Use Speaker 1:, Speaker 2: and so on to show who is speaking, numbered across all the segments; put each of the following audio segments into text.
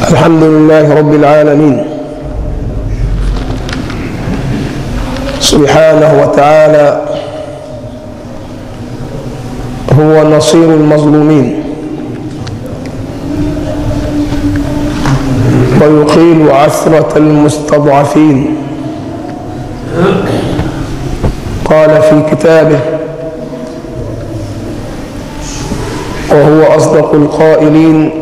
Speaker 1: الحمد لله رب العالمين سبحانه وتعالى هو نصير المظلومين ويقيل عثرة المستضعفين قال في كتابه وهو أصدق القائلين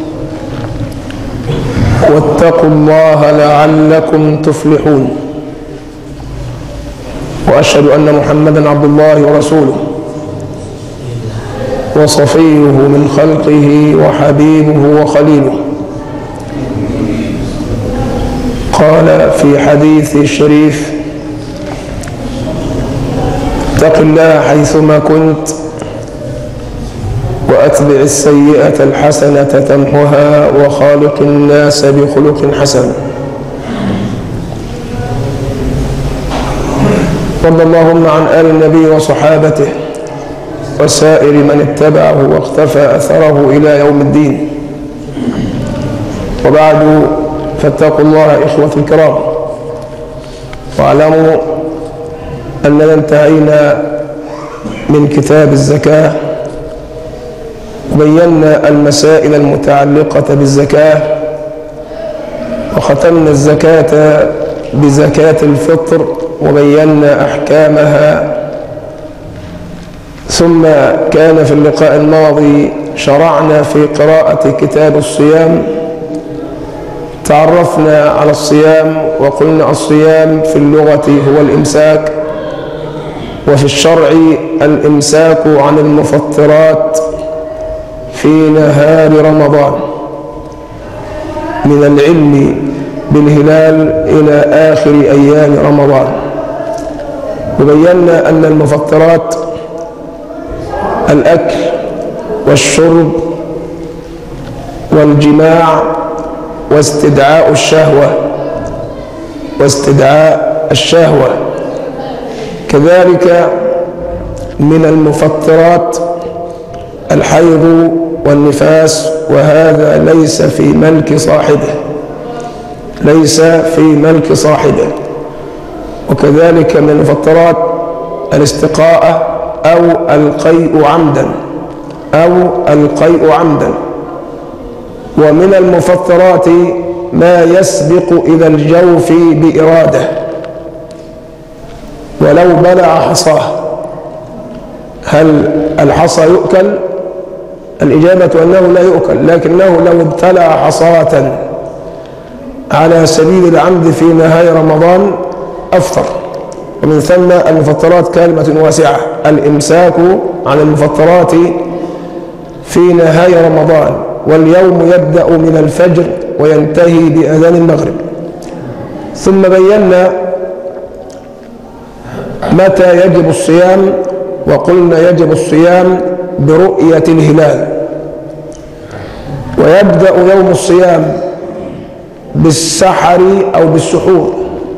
Speaker 1: واتقوا الله لعلكم تفلحون وأشهد أن محمدا عبد الله ورسوله وصفيه من خلقه وحبيبه وخليله قال في حديث الشريف اتق الله حيثما كنت وأتبع السيئة الحسنة تمحها وخالق الناس بخلق حسن رضى اللهم عن آل النبي وصحابته وسائر من اتبعه واختفى أثره إلى يوم الدين وبعد فاتقوا الله إخوة الكرام واعلموا أننا انتهينا من كتاب الزكاة وبينا المسائل المتعلقة بالزكاة وختمنا الزكاة بزكاة الفطر وبينا أحكامها ثم كان في اللقاء الماضي شرعنا في قراءة كتاب الصيام تعرفنا على الصيام وقلنا الصيام في اللغة هو الإمساك وفي الشرع الإمساك عن المفطرات في نهار رمضان من العلم بالهلال إلى آخر أيام رمضان وبينا أن المفطرات الأكل والشرب والجماع واستدعاء الشهوة واستدعاء الشهوة كذلك من المفطرات الحيض والنفاس وهذا ليس في ملك صاحبه ليس في ملك صاحبه وكذلك من المفطرات الاستقاءة أو القيء عمدا أو القيء عمدا ومن المفطرات ما يسبق إلى الجوف بإرادة ولو بلع حصاه هل الحصى يؤكل الإجابة أنه لا يؤكل لكنه لو ابتلع حصاة على سبيل العمد في نهاية رمضان أفطر ومن ثم المفطرات كلمة واسعة الإمساك عن المفطرات في نهاية رمضان واليوم يبدأ من الفجر وينتهي بأذان المغرب ثم بينا متى يجب الصيام وقلنا يجب الصيام برؤية الهلال ويبدأ يوم الصيام بالسحر أو بالسحور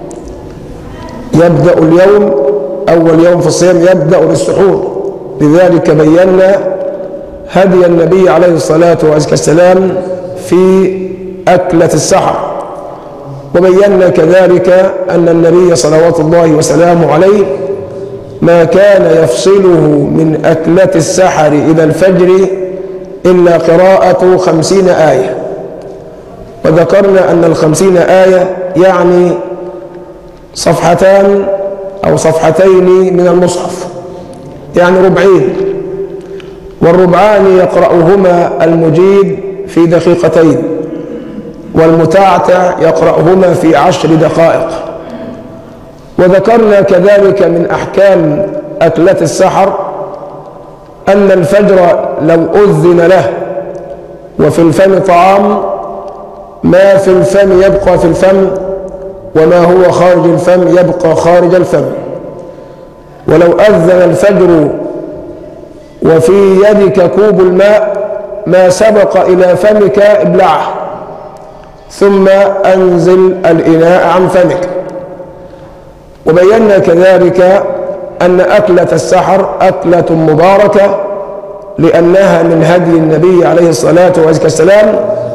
Speaker 1: يبدأ اليوم أول يوم في الصيام يبدأ بالسحور لذلك بينا هدي النبي عليه الصلاة والسلام في أكلة السحر وبينا كذلك أن النبي صلوات الله وسلامه عليه ما كان يفصله من أكلة السحر إلى الفجر إلا قراءة خمسين آية وذكرنا أن الخمسين آية يعني صفحتان أو صفحتين من المصحف يعني ربعين والربعان يقرأهما المجيد في دقيقتين والمتعتع يقرأهما في عشر دقائق وذكرنا كذلك من أحكام أكلة السحر أن الفجر لو أذن له وفي الفم طعام ما في الفم يبقى في الفم وما هو خارج الفم يبقى خارج الفم ولو أذن الفجر وفي يدك كوب الماء ما سبق إلى فمك ابلعه ثم أنزل الإناء عن فمك وبينا كذلك أن أكلة السحر أكلة مباركة لأنها من هدي النبي عليه الصلاة والسلام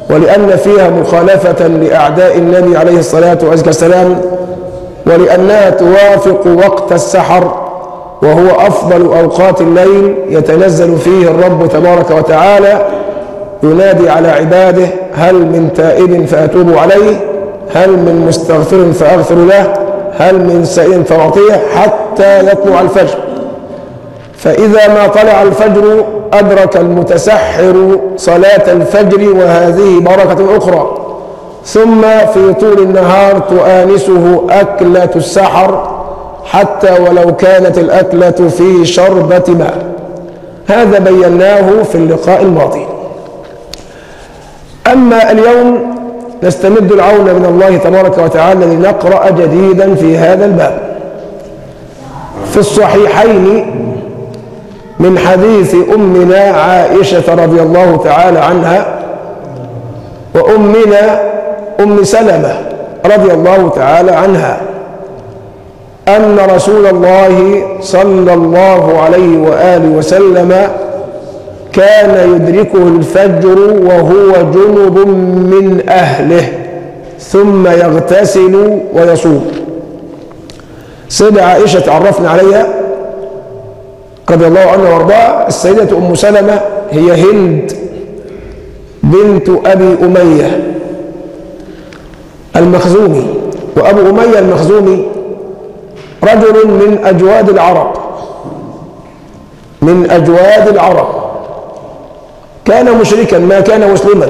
Speaker 1: ولأن فيها مخالفة لأعداء النبي عليه الصلاة والسلام ولأنها توافق وقت السحر وهو أفضل أوقات الليل يتنزل فيه الرب تبارك وتعالى ينادي على عباده هل من تائب فأتوب عليه هل من مستغفر فأغفر له هل من سائل فأعطيه حتى يطلع الفجر فإذا ما طلع الفجر أدرك المتسحر صلاة الفجر وهذه بركة أخرى ثم في طول النهار تؤانسه أكلة السحر حتى ولو كانت الأكلة في شربة ماء هذا بيناه في اللقاء الماضي أما اليوم نستمد العون من الله تبارك وتعالى لنقرأ جديدا في هذا الباب في الصحيحين من حديث أمنا عائشة رضي الله تعالى عنها وأمنا أم سلمة رضي الله تعالى عنها أن رسول الله صلى الله عليه وآله وسلم كان يدركه الفجر وهو جنب من أهله ثم يغتسل ويصوم سيدة عائشة عرفنا عليها رضي الله عنها وارضاها السيدة أم سلمة هي هند بنت أبي أمية المخزومي وأبو أمية المخزومي رجل من أجواد العرب من أجواد العرب كان مشركا ما كان مسلما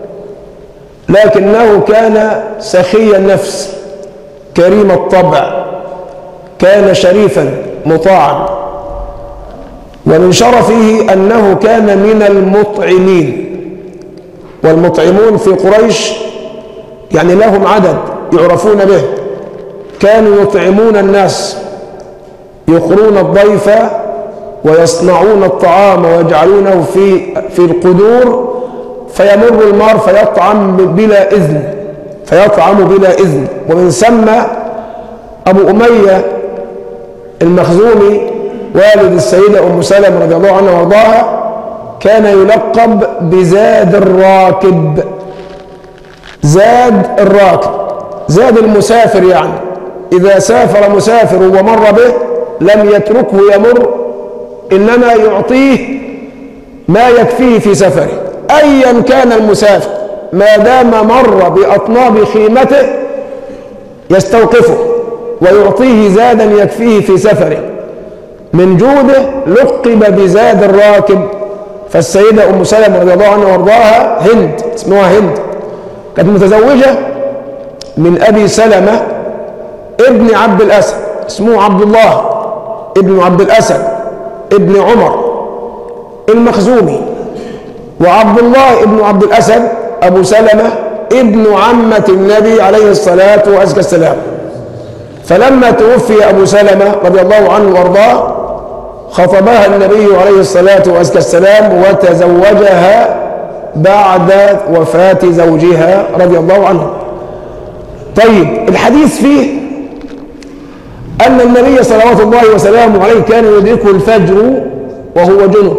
Speaker 1: لكنه كان سخي النفس كريم الطبع كان شريفا مطاعا ومن شرفه أنه كان من المطعمين والمطعمون في قريش يعني لهم عدد يعرفون به كانوا يطعمون الناس يقرون الضيف ويصنعون الطعام ويجعلونه في في القدور فيمر المار فيطعم بلا إذن فيطعم بلا إذن ومن ثم أبو أمية المخزومي والد السيدة أم سلمة رضي الله عنها وارضاها كان يلقب بزاد الراكب زاد الراكب زاد المسافر يعني إذا سافر مسافر ومر به لم يتركه يمر إنما يعطيه ما يكفيه في سفره أيا كان المسافر ما دام مر بأطناب خيمته يستوقفه ويعطيه زادا يكفيه في سفره من جوده لقب بزاد الراكب فالسيدة أم سلمة رضي الله عنها وارضاها هند اسمها هند كانت متزوجة من أبي سلمة ابن عبد الأسد اسمه عبد الله ابن عبد الأسد ابن عمر المخزومي وعبد الله ابن عبد الأسد أبو سلمة ابن عمة النبي عليه الصلاة والسلام فلما توفي أبو سلمة رضي الله عنه وارضاه خطبها النبي عليه الصلاة والسلام وتزوجها بعد وفاة زوجها رضي الله عنه طيب الحديث فيه أن النبي صلوات الله وسلامه عليه كان يدركه الفجر وهو جنب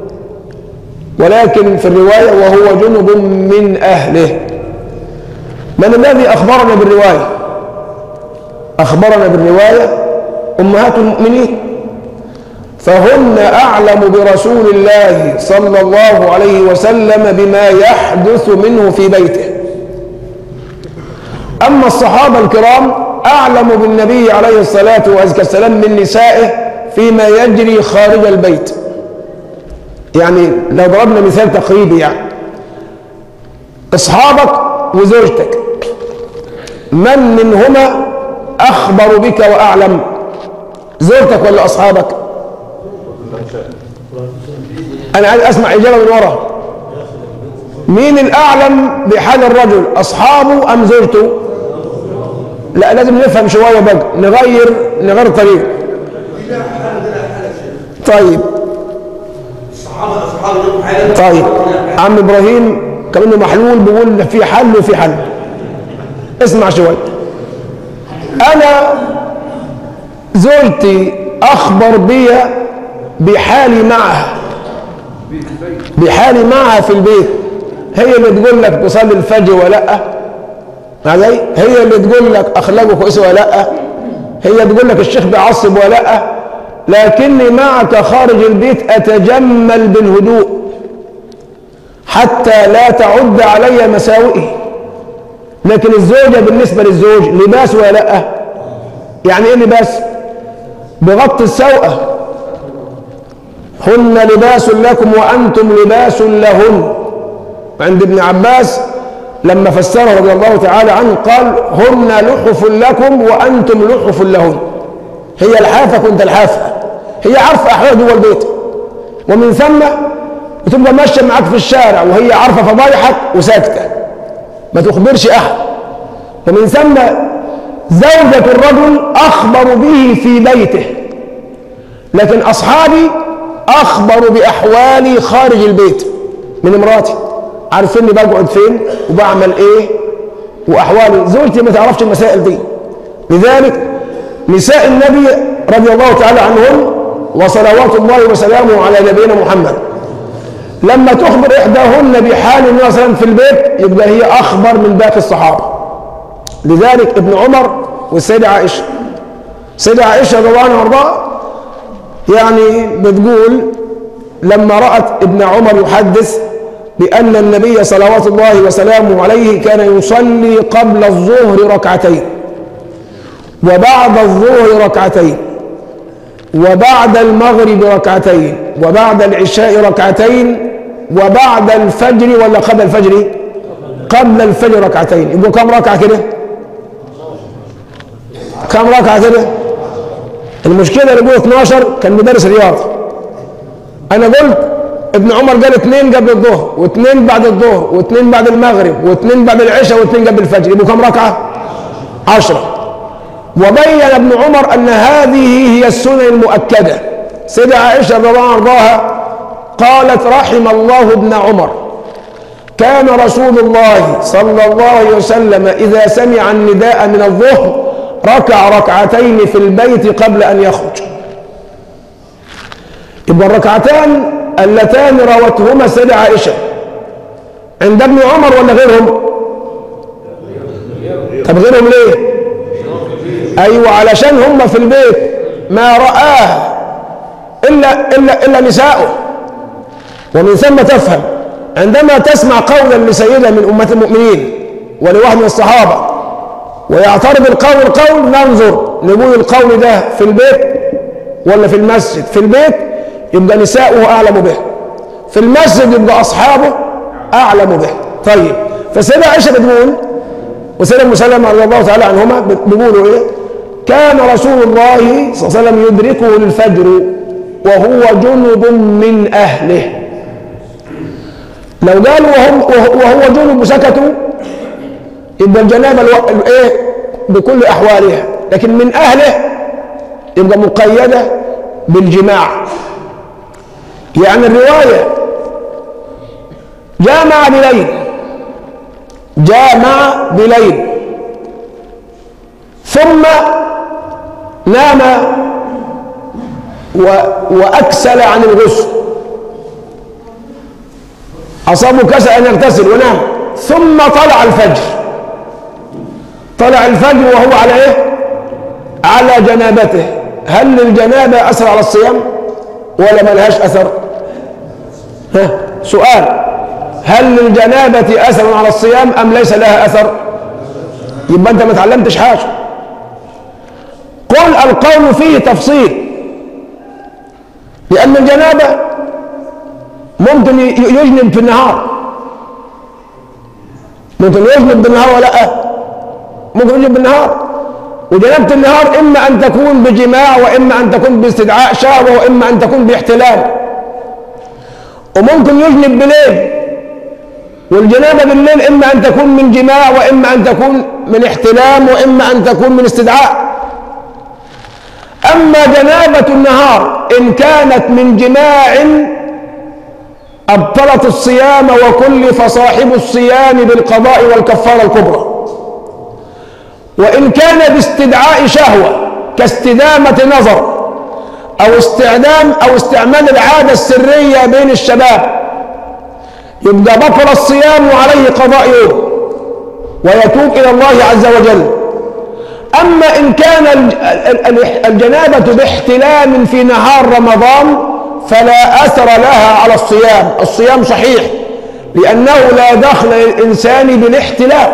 Speaker 1: ولكن في الرواية وهو جنب من أهله من الذي أخبرنا بالرواية أخبرنا بالرواية أمهات المؤمنين فهن أعلم برسول الله صلى الله عليه وسلم بما يحدث منه في بيته أما الصحابة الكرام أعلم بالنبي عليه الصلاة والسلام من نسائه فيما يجري خارج البيت يعني لو ضربنا مثال تقريبي يعني أصحابك وزوجتك من منهما أخبر بك وأعلم زوجتك ولا أصحابك أنا عايز أسمع إجابة من ورا مين الأعلم بحال الرجل أصحابه أم زوجته لا لازم نفهم شوية بقى نغير نغير طريق طيب طيب عم إبراهيم كمان محلول بيقول في حل وفي حل اسمع شوية أنا زوجتي أخبر بي بحالي معها بحالي معها في البيت هي اللي تقول لك تصلي الفجر ولا علي هي اللي تقول لك اخلاقه كويسه ولا لا هي تقول لك الشيخ بيعصب ولا لا لكني معك خارج البيت اتجمل بالهدوء حتى لا تعد علي مساوئي لكن الزوجة بالنسبة للزوج لباس ولا لا يعني ايه لباس بغطي السوءة هن لباس لكم وأنتم لباس لهن عند ابن عباس لما فسره رضي الله تعالى عنه قال هن لحف لكم وأنتم لحف لهن هي الحافة كنت الحافة هي عارفة أحوال جوه البيت ومن ثم بتبقى ماشية معاك في الشارع وهي عارفة فضايحك وساكتة ما تخبرش أحد ومن ثم زوجة الرجل أخبر به في بيته لكن أصحابي أخبروا بأحوالي خارج البيت من امراتي عارفيني بقعد فين وبعمل إيه وأحوالي زوجتي ما تعرفش المسائل دي لذلك نساء النبي رضي الله تعالى عنهن وصلوات الله وسلامه على نبينا محمد لما تخبر إحداهن بحال النبي صلى الله عليه وسلم في البيت يبقى هي أخبر من باقي الصحابة لذلك ابن عمر والسيدة عائشة السيدة عائشة رضي الله عنها وارضاها يعني بتقول لما رأت ابن عمر يحدث بأن النبي صلوات الله وسلامه عليه كان يصلي قبل الظهر ركعتين وبعد الظهر ركعتين وبعد المغرب ركعتين وبعد العشاء ركعتين وبعد الفجر ولا قبل الفجر قبل الفجر ركعتين يبقوا كم ركعة كده كم ركعة كده المشكلة اللي بيقول 12 كان مدرس رياض أنا قلت ابن عمر قال اثنين قبل الظهر واثنين بعد الظهر واثنين بعد المغرب واثنين بعد العشاء واثنين قبل الفجر يبقوا كم ركعة؟ عشرة وبين ابن عمر أن هذه هي السنن المؤكدة سيدة عائشة رضي الله عنها قالت رحم الله ابن عمر كان رسول الله صلى الله عليه وسلم إذا سمع النداء من الظهر ركع ركعتين في البيت قبل أن يخرج يبقى الركعتان اللتان روتهما السيدة عائشة عند ابن عمر ولا غيرهم طب غيرهم ليه أيوة علشان هم في البيت ما رآه إلا, إلا, إلا نساؤه ومن ثم تفهم عندما تسمع قولا لسيدة من أمة المؤمنين ولواحد من الصحابة ويعترض القول القول ننظر نقول القول ده في البيت ولا في المسجد في البيت يبقى نساؤه أعلم به في المسجد يبقى أصحابه أعلم به طيب فسيدة عائشة بتقول وسيدة مسلمة رضي الله تعالى عنهما بيقولوا إيه كان رسول الله صلى الله عليه وسلم يدركه للفجر وهو جنب من أهله لو قالوا وهم وهو جنب وسكتوا يبقى الجنابة الو... ايه بكل أحوالها لكن من أهله يبقى مقيدة بالجماع يعني الرواية جامع بليل جامع بليل ثم نام و... وأكسل عن الغسل أصابه كسل أن يغتسل ونام ثم طلع الفجر طلع الفجر وهو على إيه؟ على جنابته هل للجنابة أثر على الصيام ولا ما لهاش أثر ها سؤال هل للجنابة أثر على الصيام أم ليس لها أثر يبقى أنت ما تعلمتش حاجة قل القول فيه تفصيل لأن الجنابة ممكن يجنب في النهار ممكن يجنب بالنهار ولا لا ممكن يجنب بالنهار وجنبت النهار إما أن تكون بجماع وإما أن تكون باستدعاء شهوة وإما أن تكون باحتلال وممكن يجنب بليل والجنابة بالليل إما أن تكون من جماع وإما أن تكون من احتلام وإما أن تكون من استدعاء أما جنابة النهار إن كانت من جماع أبطلت الصيام وكلف صاحب الصيام بالقضاء والكفارة الكبرى وإن كان باستدعاء شهوة كاستدامة نظر أو استعدام أو استعمال العادة السرية بين الشباب يبقى بطل الصيام وعليه قضاء يوم ويتوب إلى الله عز وجل أما إن كان الج- ال- ال- الجنابة باحتلام في نهار رمضان فلا أثر لها على الصيام الصيام صحيح لأنه لا دخل للإنسان بالاحتلام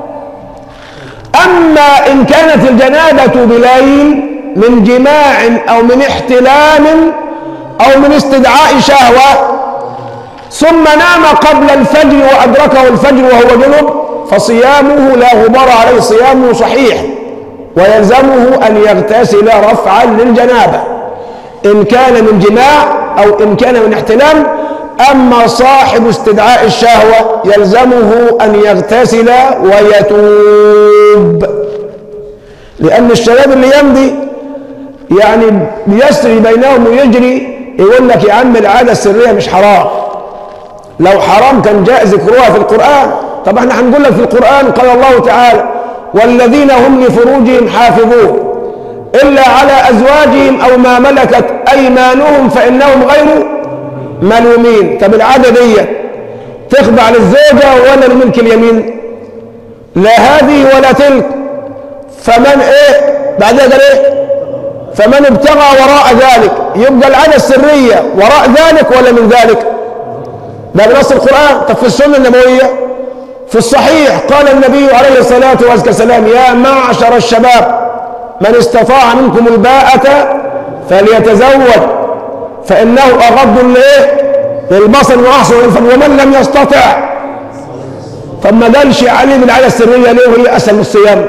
Speaker 1: أما إن كانت الجنابة بليل من جماع أو من احتلام أو من استدعاء شهوة ثم نام قبل الفجر وأدركه الفجر وهو جنب فصيامه لا غبار عليه صيامه صحيح ويلزمه أن يغتسل رفعا للجنابة إن كان من جماع أو إن كان من احتلام أما صاحب استدعاء الشهوة يلزمه أن يغتسل ويتوب لأن الشباب اللي يمضي يعني بيسري بينهم ويجري يقول لك يا عم العادة السرية مش حرام لو حرام كان جاء ذكرها في القرآن طب احنا هنقول لك في القرآن قال الله تعالى والذين هم لفروجهم حافظون إلا على أزواجهم أو ما ملكت أيمانهم فإنهم غير ملومين طب العادة دي تخضع للزوجة ولا لملك اليمين لا هذه ولا تلك فمن ايه بعدها قال ايه فمن ابتغى وراء ذلك يبقى العادة السرية وراء ذلك ولا من ذلك ده بنص القرآن طب في السنة النبوية في الصحيح قال النبي عليه الصلاة والسلام يا معشر الشباب من استطاع منكم الباءة فليتزوج فإنه أغض لإيه للبصر وأحسن للفم ومن لم يستطع طب ما قالش عليه بالعادة السرية ليه وهي أسهل من الصيام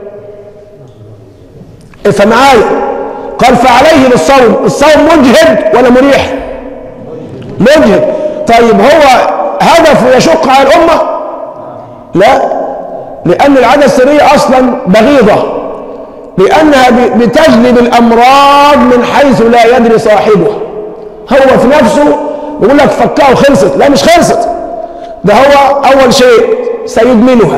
Speaker 1: افهم معايا قال فعليه بالصوم الصوم مجهد ولا مريح مجهد طيب هو هدفه يشق على الأمة لا لأن العادة السرية أصلا بغيضة لأنها بتجلب الأمراض من حيث لا يدري صاحبه هو في نفسه يقول لك فكها وخلصت لا مش خلصت ده هو أول شيء سيدمنها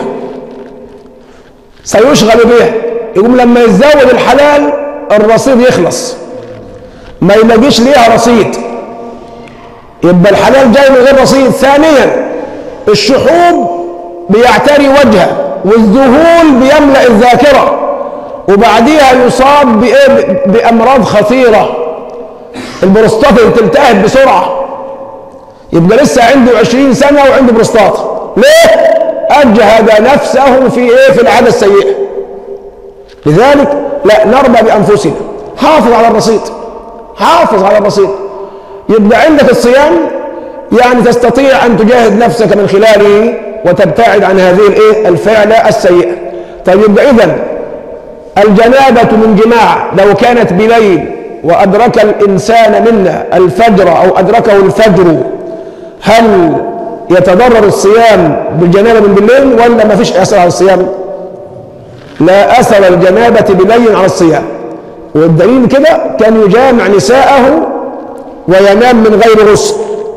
Speaker 1: سيشغل بها يقوم لما يتزوج الحلال الرصيد يخلص ما يلاقيش ليها رصيد يبقى الحلال جاي من غير رصيد ثانيا الشحوب بيعتري وجهه والذهول بيملأ الذاكرة وبعديها يصاب بإيه؟ بأمراض خطيرة البروستات تلتهب بسرعة يبقى لسه عنده عشرين سنة وعنده بروستات ليه؟ أجهد نفسه في إيه؟ في العادة السيئة لذلك لا نرضى بأنفسنا حافظ على الرصيد حافظ على الرصيد يبقى عندك الصيام يعني تستطيع أن تجاهد نفسك من خلاله وتبتعد عن هذه الايه الفعلة السيئة طيب يبقى إذن الجنابة من جماع لو كانت بليل وأدرك الإنسان منا الفجر أو أدركه الفجر هل يتضرر الصيام بالجنابة من بالليل ولا ما فيش أثر على الصيام لا أثر الجنابة بليل على الصيام والدليل كده كان يجامع نساءه وينام من غير غسل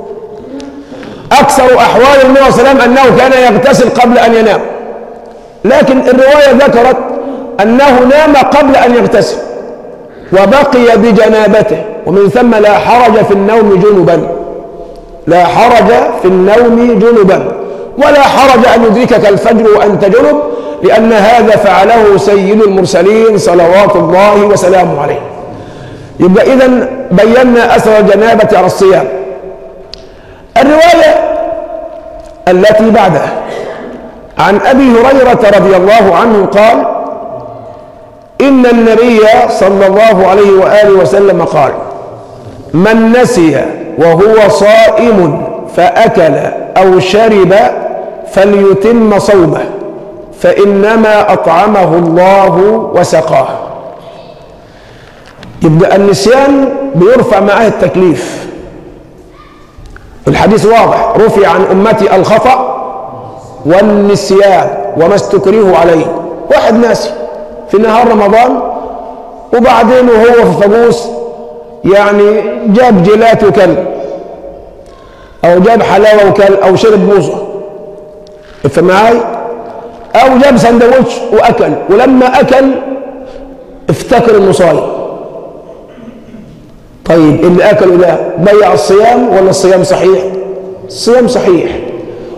Speaker 1: أكثر أحوال النبي صلى الله عليه وسلم أنه كان يغتسل قبل أن ينام لكن الرواية ذكرت أنه نام قبل أن يغتسل وبقي بجنابته ومن ثم لا حرج في النوم جنبا لا حرج في النوم جنبا ولا حرج أن يدركك الفجر وأنت جنب لأن هذا فعله سيد المرسلين صلوات الله وسلامه عليه يبقى إذا بينا أثر الجنابة على الصيام الرواية التي بعدها عن أبي هريرة رضي الله عنه قال إن النبي صلى الله عليه وآله وسلم قال من نسي وهو صائم فأكل أو شرب فليتم صومه فإنما أطعمه الله وسقاه يبقى النسيان بيرفع معاه التكليف الحديث واضح رفع عن أمتي الخطأ والنسيان وما استكرهوا عليه واحد ناسي في نهار رمضان وبعدين وهو في فقوس يعني جاب جيلات وكل أو جاب حلاوة وكل أو شرب موزة افهم معاي أو جاب سندوتش وأكل ولما أكل افتكر إنه صايم طيب اللي أكله ده ضيع الصيام ولا الصيام صحيح؟ الصيام صحيح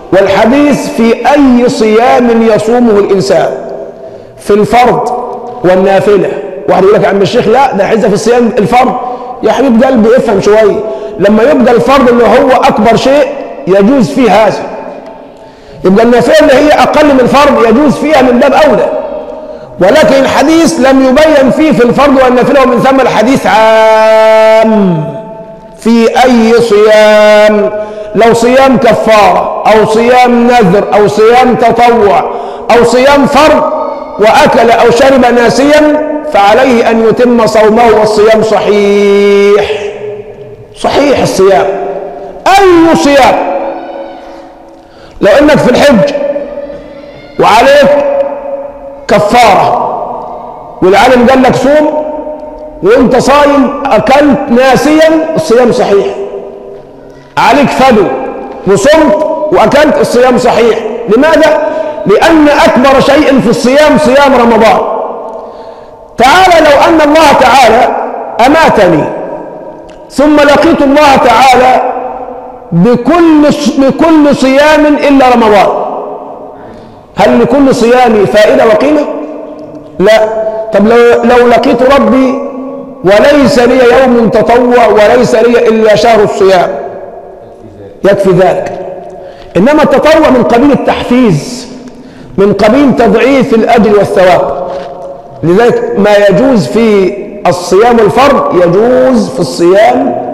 Speaker 1: والحديث في أي صيام يصومه الإنسان في الفرض والنافلة واحد يقول لك يا عم الشيخ لا ده عايزة في الصيام الفرض يا حبيب قلبي افهم شوية لما يبقى الفرض اللي هو أكبر شيء يجوز فيه هذا يبقى النافلة اللي هي أقل من الفرض يجوز فيها من باب أولى ولكن الحديث لم يبين فيه في الفرض والنافلة ومن ثم الحديث عام في أي صيام لو صيام كفارة أو صيام نذر أو صيام تطوع أو صيام فرض وأكل أو شرب ناسيا فعليه أن يتم صومه والصيام صحيح صحيح الصيام أي صيام لو انك في الحج وعليك كفارة والعالم قال لك صوم وانت صايم اكلت ناسيا الصيام صحيح عليك فدو وصمت واكلت الصيام صحيح لماذا لان اكبر شيء في الصيام صيام رمضان تعالى لو ان الله تعالى اماتني ثم لقيت الله تعالى بكل بكل صيام الا رمضان هل لكل صيام فائده وقيمه لا طب لو لو لقيت ربي وليس لي يوم تطوع وليس لي الا شهر الصيام يكفي ذلك انما التطوع من قبيل التحفيز من قبيل تضعيف الاجر والثواب لذلك ما يجوز في الصيام الفرض يجوز في الصيام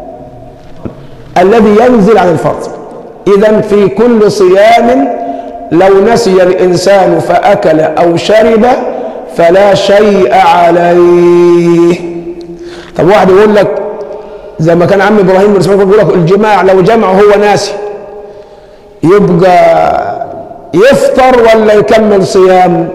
Speaker 1: الذي ينزل عن الفرض إذا في كل صيام لو نسي الإنسان فأكل أو شرب فلا شيء عليه طب واحد يقول لك زي ما كان عم إبراهيم بن إسماعيل يقول لك الجماع لو جمع هو ناسي يبقى يفطر ولا يكمل صيام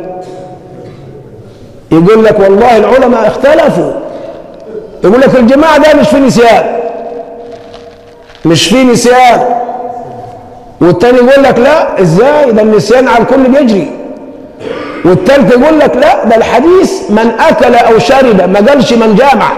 Speaker 1: يقول لك والله العلماء اختلفوا يقول لك الجماع ده مش في نسيان مش في نسيان والتاني يقول لك لا ازاي ده النسيان على الكل بيجري والتالت يقول لك لا ده الحديث من اكل او شرب ما قالش من جامع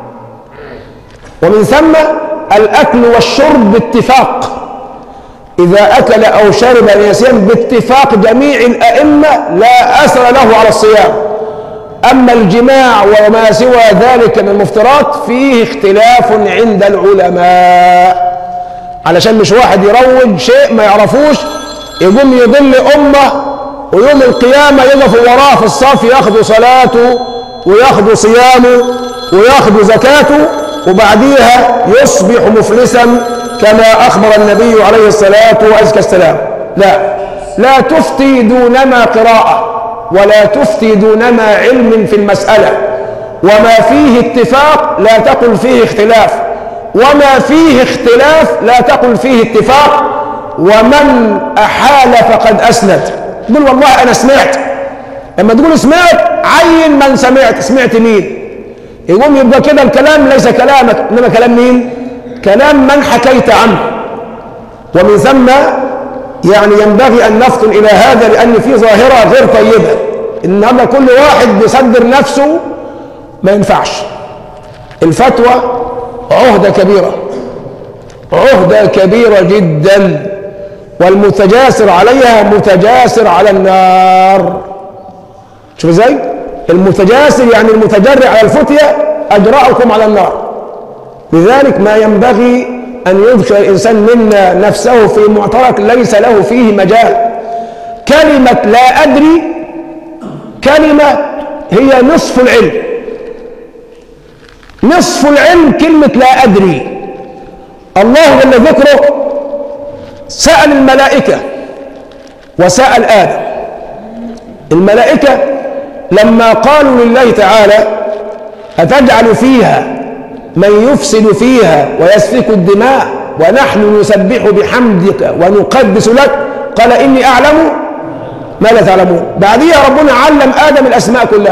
Speaker 1: ومن ثم الاكل والشرب باتفاق اذا اكل او شرب نسيان باتفاق جميع الائمه لا اثر له على الصيام اما الجماع وما سوى ذلك من المفترات فيه اختلاف عند العلماء علشان مش واحد يروج شيء ما يعرفوش يقوم يضل أمة ويوم القيامة يقفوا وراه في الصف ياخدوا صلاته وياخدوا صيامه وياخدوا زكاته وبعديها يصبح مفلسا كما أخبر النبي عليه الصلاة وأزكى السلام لا لا تفتي دونما قراءة ولا تفتي دونما علم في المسألة وما فيه اتفاق لا تقل فيه اختلاف وما فيه اختلاف لا تقل فيه اتفاق ومن أحال فقد أسند تقول والله أنا سمعت لما تقول سمعت عين من سمعت سمعت مين يقوم يبقى كده الكلام ليس كلامك إنما كلام مين كلام من حكيت عنه ومن ثم يعني ينبغي أن نفطن إلى هذا لأن في ظاهرة غير طيبة النهارده كل واحد بيصدر نفسه ما ينفعش الفتوى عهدة كبيرة عهدة كبيرة جدا والمتجاسر عليها متجاسر على النار شوف ازاي المتجاسر يعني المتجرع على الفتية أجرأكم على النار لذلك ما ينبغي أن يدخل الإنسان منا نفسه في معترك ليس له فيه مجال كلمة لا أدري كلمة هي نصف العلم نصف العلم كلمة لا أدري الله جل ذكره سأل الملائكة وسأل آدم الملائكة لما قالوا لله تعالى أتجعل فيها من يفسد فيها ويسفك الدماء ونحن نسبح بحمدك ونقدس لك قال إني أعلم ما لا تعلمون بعديها ربنا علم آدم الأسماء كلها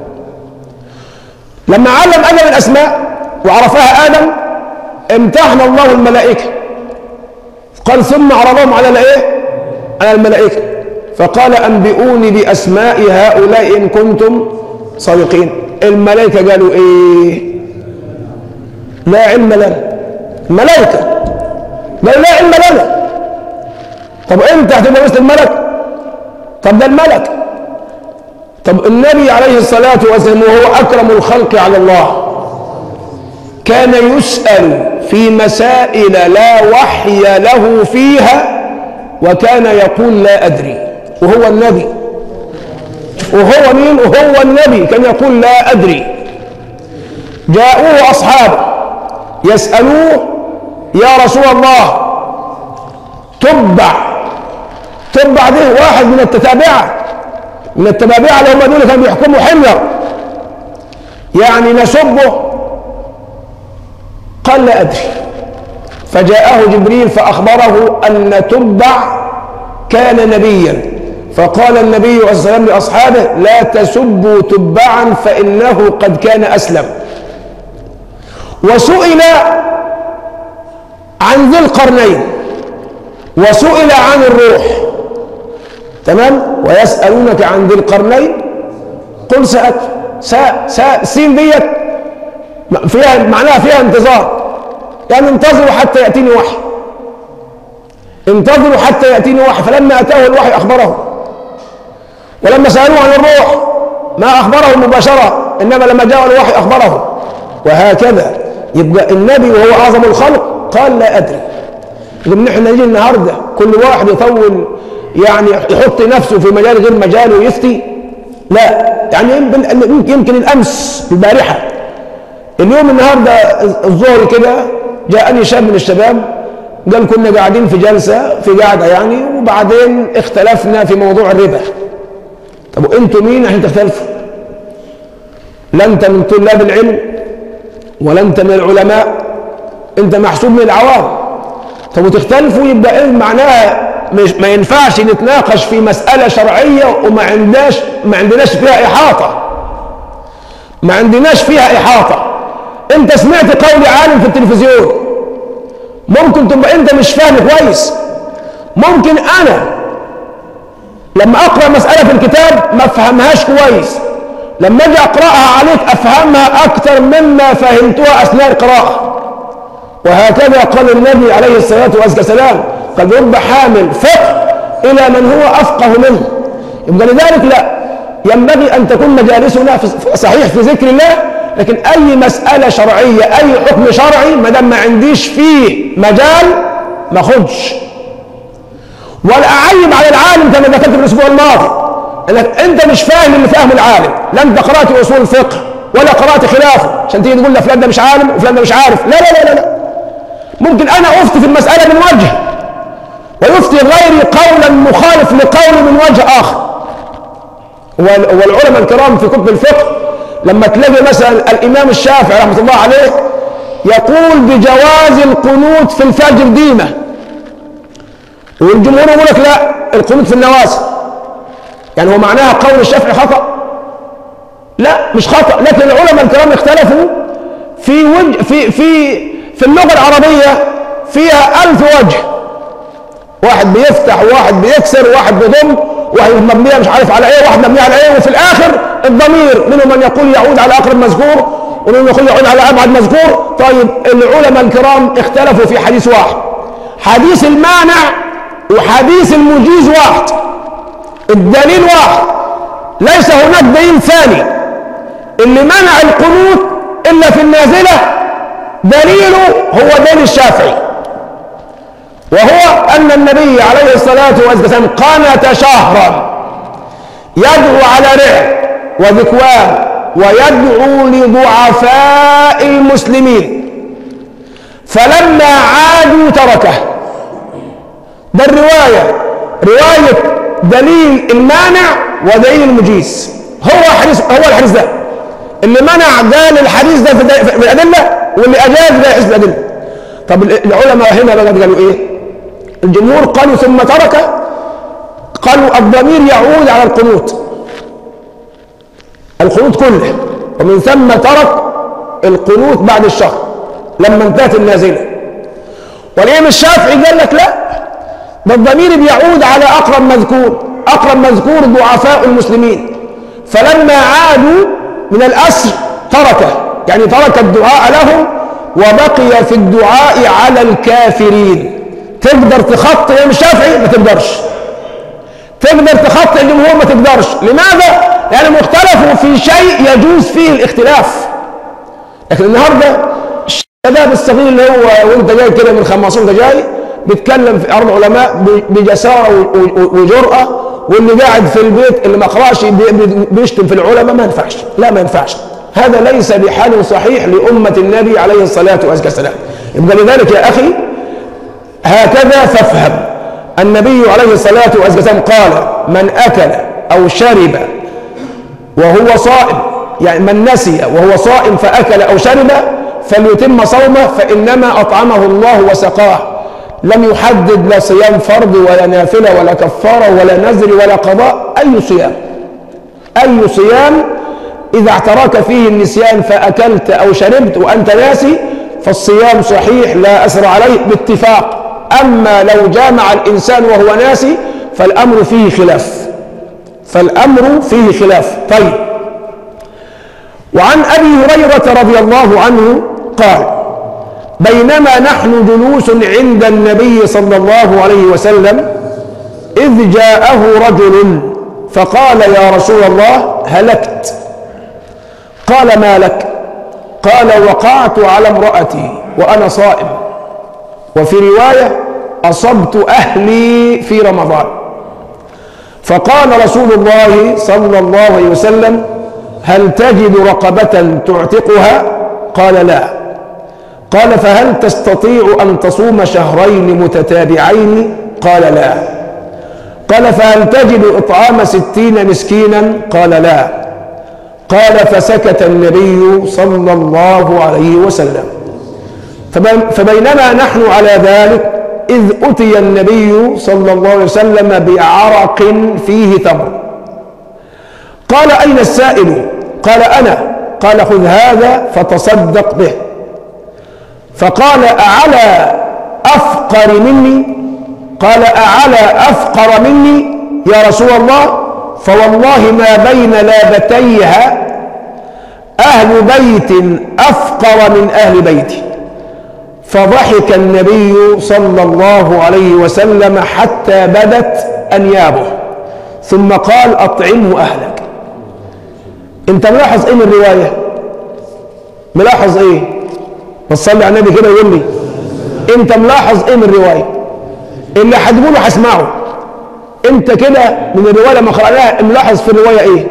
Speaker 1: لما علم آدم الأسماء وعرفها آدم امتحن الله الملائكة قال ثم عرضهم على الايه على الملائكة فقال أنبئوني بأسماء هؤلاء إن كنتم صادقين الملائكة قالوا إيه لا علم لنا الملائكة قالوا لا علم لنا طب انت هتبقى مثل الملك طب ده الملك طب النبي عليه الصلاة والسلام وهو أكرم الخلق على الله كان يسأل في مسائل لا وحي له فيها وكان يقول لا أدري وهو النبي وهو مين وهو النبي كان يقول لا أدري جاءوه أصحابه يسألوه يا رسول الله تبع تبع ده واحد من التتابعة من التتابعة اللي هم دول كانوا بيحكموا حمير يعني نسبه قال لا أدري فجاءه جبريل فأخبره أن تبع كان نبيا فقال النبي عليه الصلاة والسلام لأصحابه لا تسبوا تبعا فإنه قد كان أسلم وسئل عن ذي القرنين وسئل عن الروح تمام ويسألونك عن ذي القرنين قل سأت سا سا سين ديت فيها معناها فيها انتظار يعني انتظروا حتى يأتيني وحي انتظروا حتى يأتيني وحي فلما أتاه الوحي أخبره ولما سألوه عن الروح ما أخبره مباشرة إنما لما جاء الوحي أخبره وهكذا يبقى النبي وهو أعظم الخلق قال لا أدري يقول نحن نجي النهاردة كل واحد يطول يعني يحط نفسه في مجال غير مجاله ويفتي لا يعني يمكن, يمكن الأمس البارحة اليوم النهاردة الظهر كده جاءني شاب من الشباب قال كنا قاعدين في جلسة في قاعدة يعني وبعدين اختلفنا في موضوع الربا طب انتوا مين عشان تختلفوا لا انت من طلاب العلم ولا انت من العلماء انت محسوب من العوام طب وتختلفوا يبقى ايه معناها مش ما ينفعش نتناقش في مسألة شرعية وما عندناش ما عندناش فيها إحاطة ما عندناش فيها إحاطة انت سمعت قول عالم في التلفزيون ممكن تبقى انت مش فاهم كويس ممكن انا لما اقرا مساله في الكتاب ما افهمهاش كويس لما اجي اقراها عليك افهمها اكثر مما فهمتها اثناء القراءه وهكذا قال النبي عليه الصلاه والسلام قد رب حامل فقه الى من هو افقه منه يبقى لذلك لا ينبغي ان تكون مجالسنا صحيح في ذكر الله لكن اي مساله شرعيه اي حكم شرعي ما دام ما عنديش فيه مجال ما اخدش ولا اعيب على العالم كما ذكرت في الاسبوع الماضي انك انت مش فاهم اللي فاهم العالم لا انت قرات اصول الفقه ولا قرات خلافه عشان تيجي تقول لا فلان ده مش عالم وفلان ده مش عارف لا لا لا لا ممكن انا افتي في المساله من وجه ويفتي غيري قولا مخالف لقول من وجه اخر والعلماء الكرام في كتب الفقه لما تلاقي مثلا الامام الشافعي رحمه الله عليه يقول بجواز القنوت في الفجر ديمه والجمهور يقول لك لا القنوت في النوازل يعني هو معناها قول الشافعي خطا لا مش خطا لكن العلماء الكرام اختلفوا في وجه في في في اللغه العربيه فيها ألف وجه واحد بيفتح وواحد بيكسر وواحد بيضم واحد مبنيه مش عارف على ايه واحد مبنيه على ايه وفي الاخر الضمير منهم من يقول يعود على اقرب مذكور ومنهم يقول يعود على ابعد مذكور طيب العلماء الكرام اختلفوا في حديث واحد حديث المانع وحديث المجيز واحد الدليل واحد ليس هناك دليل ثاني اللي منع القنوت الا في النازله دليله هو دليل الشافعي وهو ان النبي عليه الصلاه والسلام قنت شهرا يدعو على رعب وذكوان ويدعو لضعفاء المسلمين فلما عادوا تركه ده الرواية رواية دليل المانع ودليل المجيز هو حديث هو الحديث ده اللي منع قال الحديث ده في الأدلة واللي أجاز ده يحس الأدلة طب العلماء هنا بقى قالوا إيه؟ الجمهور قالوا ثم ترك قالوا الضمير يعود على القنوت القنوت كله ومن ثم ترك القنوت بعد الشهر لما انتهت النازلة والإمام الشافعي قال لك لا ده الضمير بيعود على أقرب مذكور أقرب مذكور ضعفاء المسلمين فلما عادوا من الأسر تركه يعني ترك الدعاء لهم وبقي في الدعاء على الكافرين تقدر تخطي الإمام الشافعي ما تقدرش تقدر تخطي الجمهور ما تقدرش لماذا؟ لأنهم اختلفوا في شيء يجوز فيه الاختلاف لكن النهارده الشباب الصغير اللي هو وانت جاي كده من خماسين ده جاي بيتكلم في ارض علماء بجساره وجرأه واللي قاعد في البيت اللي ما قراش بيشتم في العلماء ما ينفعش لا ما ينفعش هذا ليس بحال صحيح لأمة النبي عليه الصلاة والسلام يبقى لذلك يا أخي هكذا فافهم النبي عليه الصلاة والسلام قال من أكل أو شرب وهو صائم يعني من نسي وهو صائم فأكل أو شرب فليتم صومه فإنما أطعمه الله وسقاه لم يحدد لا صيام فرض ولا نافلة ولا كفارة ولا نذر ولا قضاء أي صيام أي صيام إذا اعتراك فيه النسيان فأكلت أو شربت وأنت ناسي فالصيام صحيح لا أسر عليه باتفاق أما لو جامع الإنسان وهو ناسي فالأمر فيه خلاف فالأمر فيه خلاف طيب وعن أبي هريرة رضي الله عنه قال بينما نحن جلوس عند النبي صلى الله عليه وسلم إذ جاءه رجل فقال يا رسول الله هلكت قال ما لك قال وقعت على امرأتي وأنا صائم وفي رواية أصبت أهلي في رمضان فقال رسول الله صلى الله عليه وسلم هل تجد رقبة تعتقها قال لا قال فهل تستطيع أن تصوم شهرين متتابعين قال لا قال فهل تجد إطعام ستين مسكينا قال لا قال فسكت النبي صلى الله عليه وسلم فبينما نحن على ذلك إذ أتي النبي صلى الله عليه وسلم بعرق فيه تمر قال أين السائل قال أنا قال خذ هذا فتصدق به فقال أعلى أفقر مني قال أعلى أفقر مني يا رسول الله فوالله ما بين لابتيها أهل بيت أفقر من أهل بيتي فضحك النبي صلى الله عليه وسلم حتى بدت أنيابه ثم قال أطعمه أهلك انت ملاحظ ايه من الرواية ملاحظ ايه بس صلي على النبي كده ويقول لي انت ملاحظ ايه من الرواية اللي هتقوله هسمعه انت كده من الرواية لما قرأناها ملاحظ في الرواية ايه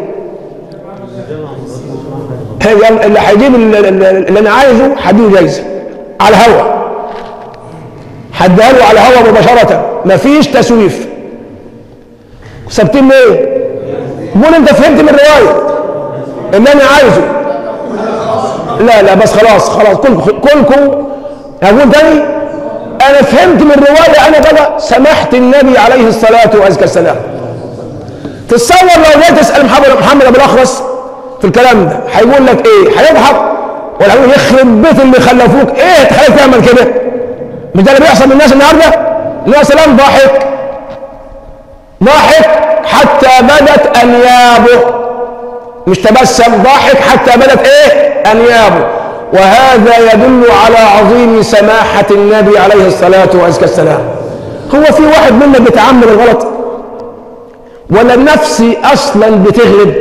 Speaker 1: اللي هيجيب اللي انا عايزه هديله جايزه على الهوا هديها له على الهوا مباشرة مفيش تسويف ثابتين ليه؟ قول انت فهمت من الرواية اللي انا عايزه لا لا بس خلاص خلاص كلكم كلكم هقول تاني انا فهمت من الرواية انا بقى سمحت النبي عليه الصلاة والسلام تتصور لو جيت تسأل محمد محمد ابو الاخرس في الكلام ده هيقول لك ايه هيضحك ولا هيقول يخرب بيت اللي خلفوك ايه تخليك تعمل كده مش ده اللي بيحصل من الناس النهارده النبي صلى الله عليه وسلم ضاحك ضاحك حتى بدت انيابه مش تبسم ضاحك حتى بدت ايه انيابه وهذا يدل على عظيم سماحة النبي عليه الصلاة والسلام هو في واحد منا بيتعمد الغلط ولا النفس اصلا بتغلب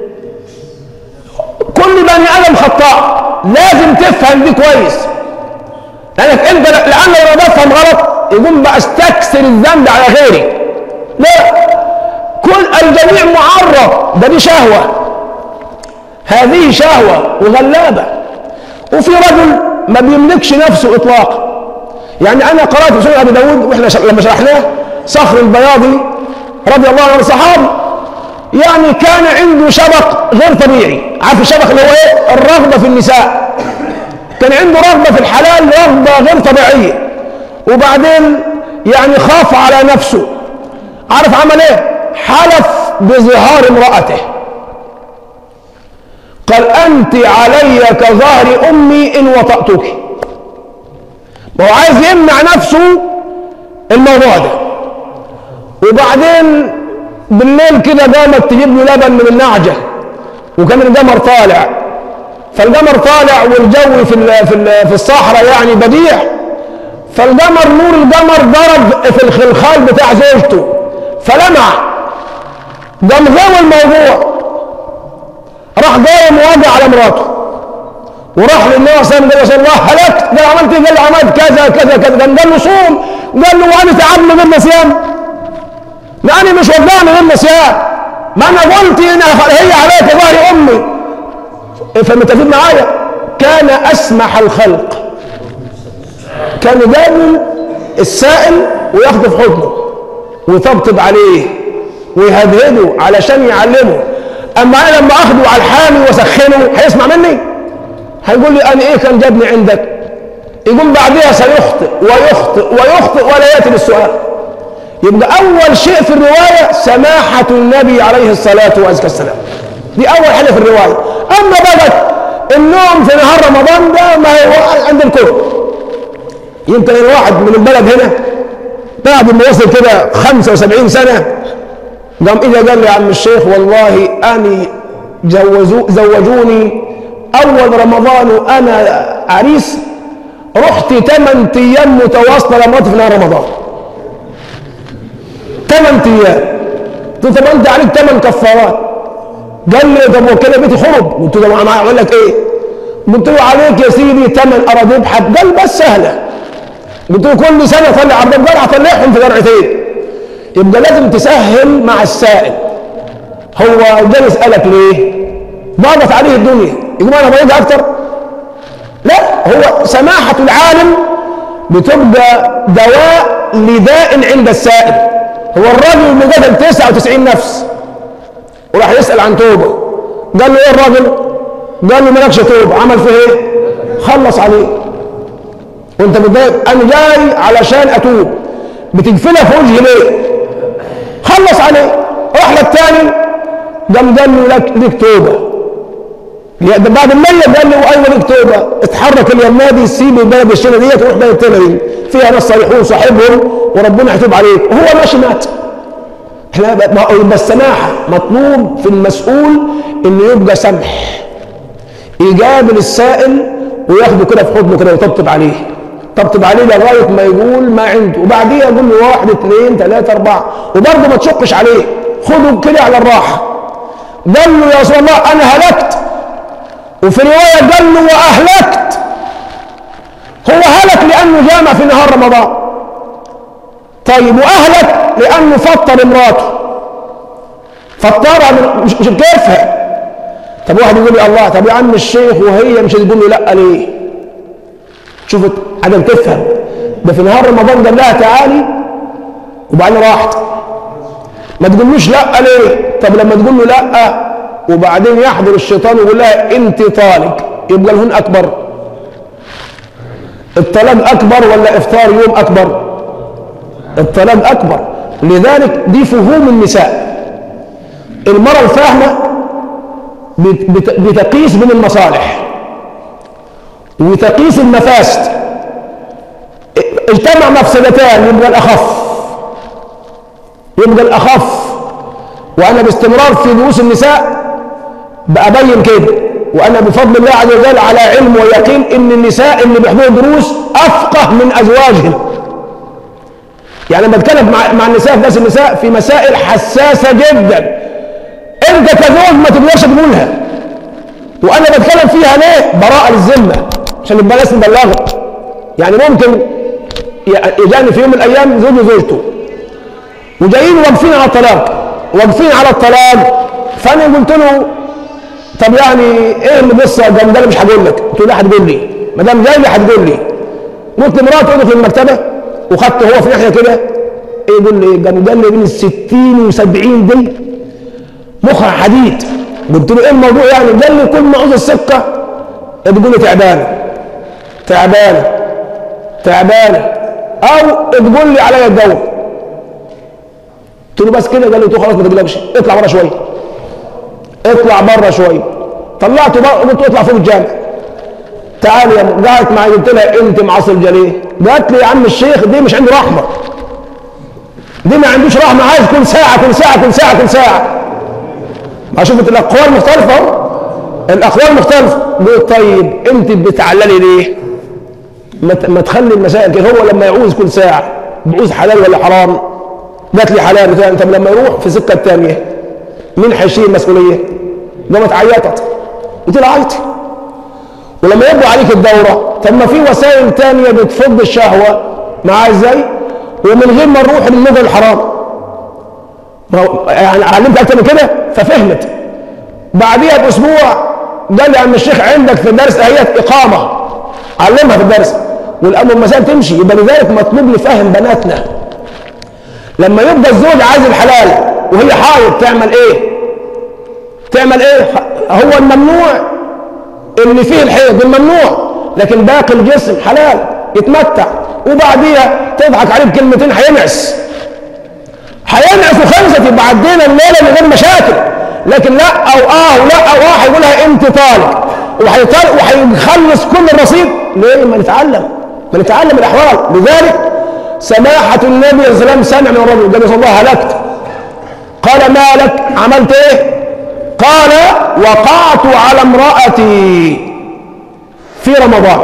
Speaker 1: كل بني ادم خطاء لازم تفهم دي كويس لانك انت لان لو بفهم غلط يقوم بقى استكثر الذنب على غيري لا كل الجميع معرض ده دي شهوه هذه شهوه وغلابه وفي رجل ما بيملكش نفسه اطلاقا يعني انا قرات في سنن ابي داود واحنا لما شرحناه صخر البياضي رضي الله عنه صحابي يعني كان عنده شبق غير طبيعي عارف الشبق اللي هو ايه الرغبه في النساء كان عنده رغبه في الحلال رغبه غير طبيعيه وبعدين يعني خاف على نفسه عارف عمل ايه حلف بظهار امراته قال انت علي كظهر امي ان وطأتك وهو عايز يمنع نفسه الموضوع ده وبعدين بالليل كده قامت تجيب له لبن من النعجة وكان القمر طالع فالقمر طالع والجو في في في الصحراء يعني بديع فالقمر نور القمر ضرب في الخلخال بتاع زوجته فلمع قام غوى الموضوع راح قايم ووقع على مراته وراح للنبي صلى الله عليه وسلم قال الله هلكت قال عملت ايه؟ قال له عملت كذا كذا كذا قال له صوم قال له وانا تعبني من النسيان لاني مش وجعني من النسيان ما انا قلت إن هي عليك ظهر امي فمتفق معايا كان اسمح الخلق كان يقابل السائل وياخده في حضنه ويطبطب عليه ويهدهده علشان يعلمه اما انا لما اخده على الحامي واسخنه هيسمع مني هيقول لي انا ايه كان جابني عندك يقول بعدها سيخطئ ويخطئ ويخطئ ولا ياتي بالسؤال يبقى اول شيء في الروايه سماحه النبي عليه الصلاه والسلام دي اول حاجه في الروايه اما بقت النوم في نهار رمضان ده ما هو عند الكل يمكن الواحد من البلد هنا بعد ما وصل كده 75 سنه قام اجى قال لي يا عم الشيخ والله اني جوزو زوجوني اول رمضان وانا عريس رحت 8 ايام متواصله لمراتي في نهار رمضان 8 ايام قلت طب انت عليك 8 كفارات قال لي طب وكده بيتي خرب قلت له انا اقول لك ايه قلت له عليك يا سيدي 8 اراضي بحب قال بس سهله قلت له كل سنه طلع ارض جرعه طلعهم في جرعتين يبقى لازم تسهل مع السائل هو جاي يسالك ليه؟ ضاغط عليه الدنيا يقول انا بعيد اكتر لا هو سماحه العالم بتبقى دواء لداء عند السائل هو الراجل اللي قتل 99 نفس وراح يسال عن توبه قال له ايه الراجل؟ قال له مالكش توبه عمل فيه ايه؟ خلص عليه وانت متضايق انا جاي علشان اتوب بتقفلها في وجهي ليه؟ خلص عليه راح للثاني قام قال له لك ليك توبه ده بعد المية قال له ايوه ليك توبه اتحرك اليمادي سيب البلد الشيله ديت وروح بلد التانية دي فيها ناس صالحون صاحبهم وربنا هيتوب عليك وهو ماشي مات احنا يبقى السماحه مطلوب في المسؤول انه يبقى سمح يقابل السائل وياخده كده في حضنه كده ويطبطب عليه طبطب عليه لغايه ما يقول ما عنده وبعديها يقول له واحد اثنين ثلاثه اربعه وبرضه ما تشقش عليه خده كده على الراحه قال له يا رسول الله انا هلكت وفي روايه قال له واهلكت هو هلك لانه جامع في نهار رمضان طيب واهلك لانه فطر امراته فطرها من مش, مش بكيفها طب واحد يقول لي الله طب يا عم الشيخ وهي مش تقول له لا ليه شوف عدم تفهم ده في نهار رمضان قال لها تعالي وبعدين راحت ما تقولوش لا ليه طب لما تقول له لا وبعدين يحضر الشيطان ويقول لها انت طالق يبقى الهون اكبر الطلاق اكبر ولا افطار يوم اكبر الطلاق اكبر لذلك دي فهوم النساء المرأة الفاهمة بتقيس بين المصالح وتقيس المفاسد اجتمع مفسدتان يبقى الاخف يبقى الاخف وانا باستمرار في دروس النساء بأبين كده وانا بفضل الله عز وجل على علم ويقين ان النساء اللي بيحضروا دروس افقه من ازواجهم يعني لما بتكلم مع, مع النساء في ناس النساء في مسائل حساسه جدا انت كزوج ما تقدرش تقولها وانا بتكلم فيها ليه براءه للذمه عشان يبقى ناس مبلغه يعني ممكن يجاني في يوم من الايام زوج وزوجته وجايين واقفين على الطلاق واقفين على الطلاق فانا قلت له طب يعني ايه اللي القصه قام قال مش هقول لك قلت له لا هتقول لي ما دام جاي لي هتقول لي قلت لمراته اقعد في المكتبه وخدته هو في ناحيه كده ايه يقول لي قام قال لي بين ال 60 و70 دي مخها حديد قلت له ايه الموضوع يعني قال لي كل ما عاوز السكه تقول لي تعبانه تعبانه تعبانه او تقول لي عليا الجو قلت له بس كده قال لي تو خلاص ما تقلقش اطلع بره شويه اطلع بره شويه طلعته بره قلت له اطلع فوق الجامع تعالي يا م- قعدت معايا قلت لها انت معاصر الجليه قالت لي يا عم الشيخ دي مش عنده رحمه دي ما عندوش رحمه عايز كل ساعه كل ساعه كل ساعه كل ساعه ما شفت الاقوال مختلفه اهو الاقوال مختلفه قلت طيب انت بتعللي ليه ما ت- ما تخلي المسائل كده هو لما يعوز كل ساعه بعوز حلال ولا حرام جات لي حلال بتاع طب لما يروح في سكه الثانيه مين هيشيل المسؤوليه؟ قامت عيطت قلت لها عيطي ولما يبقى عليك الدوره طب ما في وسائل تانية بتفض الشهوه معاه ازاي؟ ومن غير ما نروح للنظر الحرام ما هو- يعني علمت اكتر من كده ففهمت بعديها باسبوع قال لي يا عم الشيخ عندك في الدرس اهيت اقامه علمها في الدرس والامر المسائل تمشي يبقى لذلك مطلوب لفهم بناتنا لما يبقى الزوج عايز الحلال وهي حائض تعمل ايه؟ تعمل ايه؟ هو الممنوع اللي فيه الحيض الممنوع لكن باقي الجسم حلال يتمتع وبعديها تضحك عليه بكلمتين هينعس هينعس وخلصت يبقى عدينا الليله من غير مشاكل لكن لا او اه ولا او اه هيقولها انت طالق وهيطلق وهيخلص كل الرصيد ليه ما نتعلم ما نتعلم الاحوال لذلك سماحه النبي صلى الله عليه وسلم سمع من الرجل قال صلى الله هلكت قال ما لك عملت ايه قال وقعت على امرأتي في رمضان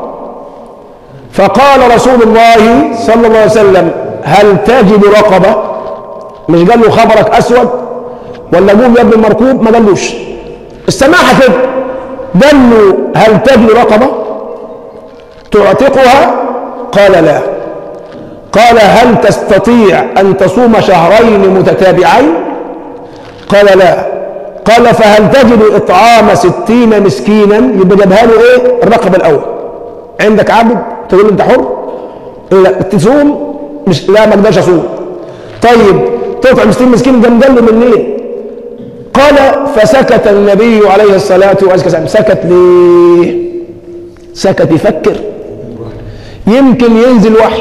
Speaker 1: فقال رسول الله صلى الله عليه وسلم هل تجد رقبة مش قال له خبرك أسود ولا قوم يا ابن المركوب ما قالوش السماحة كده قال له هل تجد رقبة تعتقها قال لا قال هل تستطيع أن تصوم شهرين متتابعين قال لا قال فهل تجد إطعام ستين مسكينا يبقى جابها له إيه الرقبة الأول عندك عبد تقول له أنت حر لا تصوم مش لا ما اقدرش أصوم طيب تطعم ستين مسكين ده قال له منين قال فسكت النبي عليه الصلاة والسلام سكت ليه سكت يفكر يمكن ينزل وحي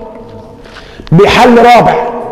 Speaker 1: بحل رابع